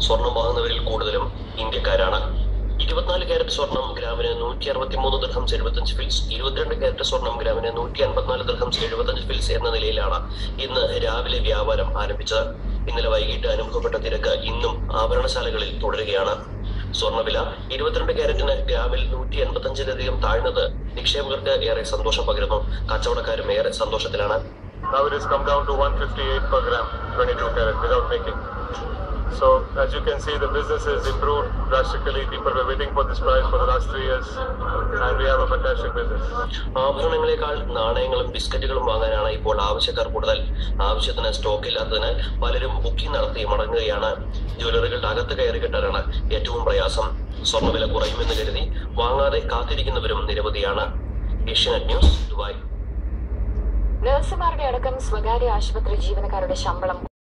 സ്വർണം വാങ്ങുന്നവരിൽ കൂടുതലും ഇന്ത്യക്കാരാണ് ഇരുപത്തിനാല് ക്യാരറ്റ് സ്വർണം ഗ്രാമിന് നൂറ്റി അറുപത്തി മൂന്ന് ദർഹംസ് എഴുപത്തഞ്ച് ഫിൽസ് ഇരുപത്തിരണ്ട് ക്യാരറ്റ് സ്വർണം ഗ്രാമിന് നൂറ്റി അൻപത്തിനാല് ദർഹംസ് എഴുപത്തഞ്ച് ഫിൽസ് എന്ന നിലയിലാണ് ഇന്ന് രാവിലെ വ്യാപാരം ആരംഭിച്ചത് ഇന്നലെ വൈകിട്ട് അനുഭവപ്പെട്ട തിരക്ക് ഇന്നും ആഭരണശാലകളിൽ തുടരുകയാണ് സ്വർണ്ണവില ഇരുപത്തിരണ്ട് ക്യാരറ്റിന് ഗ്രാമിൽ നൂറ്റി എൺപത്തഞ്ചിലധികം താഴ്ന്നത് നിക്ഷേപകർക്ക് ഏറെ സന്തോഷം പകരുന്നു കച്ചവടക്കാരും ഏറെ സന്തോഷത്തിലാണ് Now it has come down to 158 per gram, 22 carat, without making. So as you can see, the business has improved drastically. People were waiting for this price for the last three years, and we have a fantastic business. ആഭരണങ്ങളെക്കാൾ നാണയങ്ങളും ബിസ്ക്കറ്റുകളും വാങ്ങാനാണ് ഇപ്പോൾ ആവശ്യക്കാർ കൂടുതൽ ആവശ്യത്തിന് stock ഇല്ലാത്തതിനാൽ പലരും booking നടത്തി മടങ്ങുകയാണ് ജ്വല്ലറികളുടെ അകത്ത് കയറി കിട്ടാനാണ് ഏറ്റവും പ്രയാസം സ്വർണ്ണവില കുറയുമെന്ന് കരുതി വാങ്ങാതെ കാത്തിരിക്കുന്നവരും നിരവധിയാണ് ഏഷ്യനെറ്റ് ന്യൂസ് ദുബായ് നഴ്സുമാരുടെ അടക്കം സ്വകാര്യ ആശുപത്രി ജീവനക്കാരുടെ ശമ്പളം